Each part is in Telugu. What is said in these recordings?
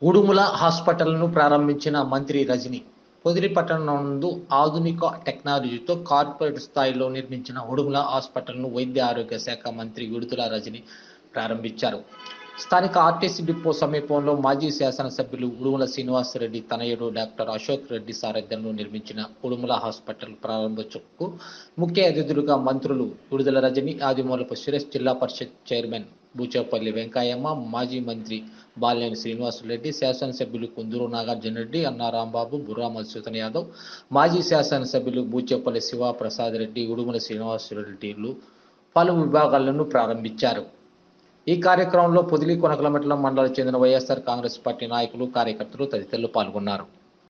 ఉడుముల హాస్పిటల్ను ప్రారంభించిన మంత్రి రజని పొదిలి పట్టణం నందు ఆధునిక టెక్నాలజీతో కార్పొరేట్ స్థాయిలో నిర్మించిన ఉడుముల హాస్పిటల్ను వైద్య ఆరోగ్య శాఖ మంత్రి విడుదల రజని ప్రారంభించారు స్థానిక ఆర్టీసీ డిపో సమీపంలో మాజీ శాసనసభ్యులు ఉడుముల శ్రీనివాసరెడ్డి తనయుడు డాక్టర్ అశోక్ రెడ్డి సారథ్యంలో నిర్మించిన ఉడుముల హాస్పిటల్ ప్రారంభోత్సవకు ముఖ్య అతిథులుగా మంత్రులు విడుదల రజని ఆదిమూలపు సురేష్ జిల్లా పరిషత్ చైర్మన్ బూచేపల్లి వెంకయ్యమ్మ మాజీ మంత్రి బాలినేని శ్రీనివాసరెడ్డి శాసనసభ్యులు కుందూరు నాగార్జున రెడ్డి అన్నా రాంబాబు బుర్రా మధుసూదన్ యాదవ్ మాజీ శాసనసభ్యులు బూచేపల్లి శివప్రసాద్ రెడ్డి ఉడుమల శ్రీనివాసరెడ్డిలు పలు విభాగాలను ప్రారంభించారు ఈ కార్యక్రమంలో పొదిలి కొనకలమెట్ల మండలం చెందిన వైఎస్ఆర్ కాంగ్రెస్ పార్టీ నాయకులు కార్యకర్తలు తదితరులు పాల్గొన్నారు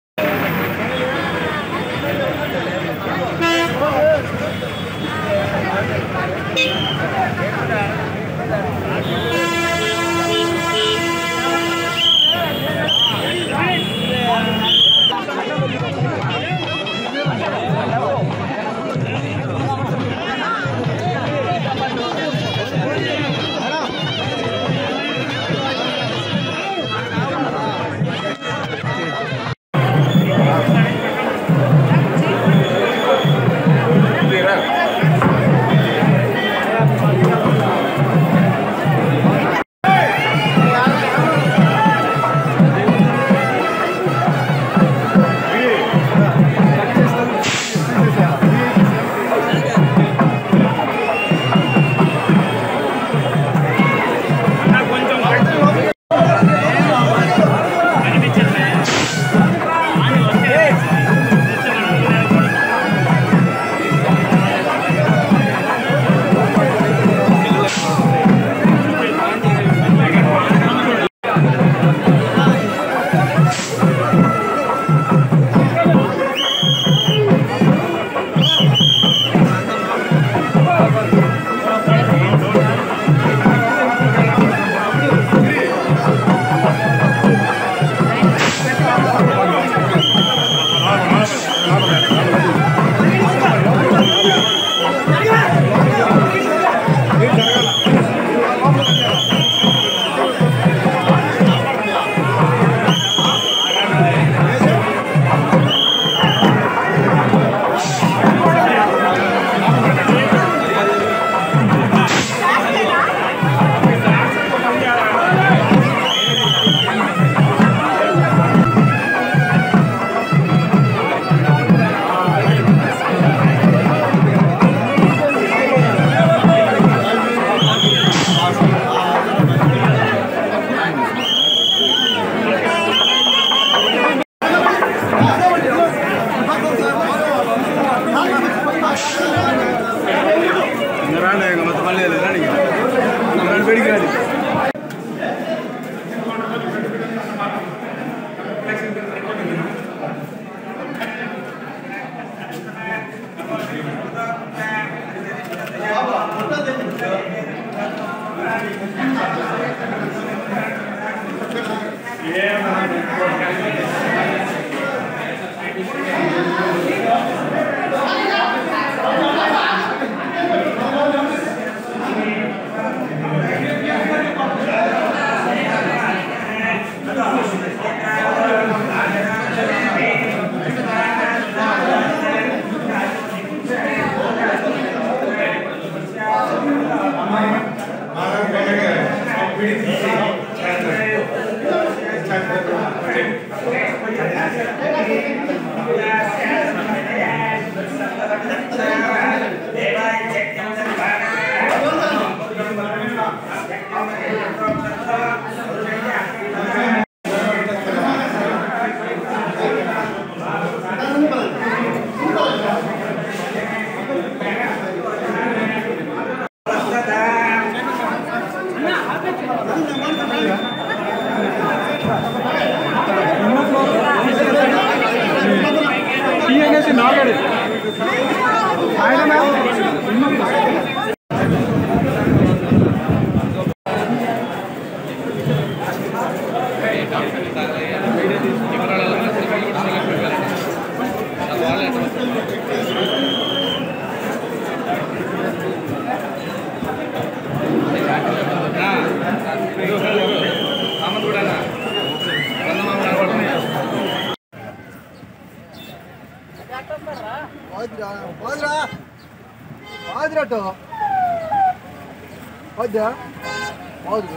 రాండి ఇక మొత్తం మళ్ళీ రాండి ఇక. రాండి బయటికి రాండి సామంత్ కూడా పోదురా పోదురా పోదురాటు పోద్దా పోదు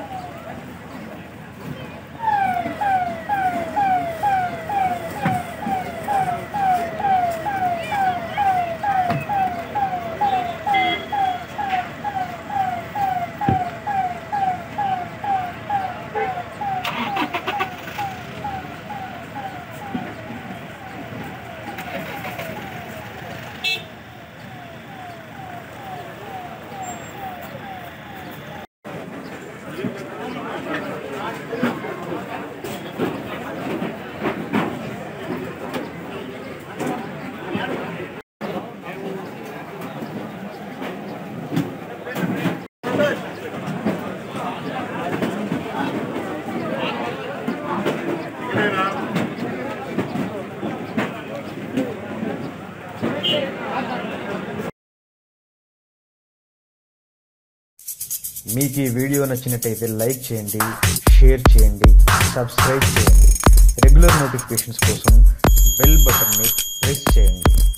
మీకు ఈ వీడియో నచ్చినట్టయితే లైక్ చేయండి షేర్ చేయండి సబ్స్క్రైబ్ చేయండి రెగ్యులర్ నోటిఫికేషన్స్ కోసం బెల్ బటన్ని ప్రెస్ చేయండి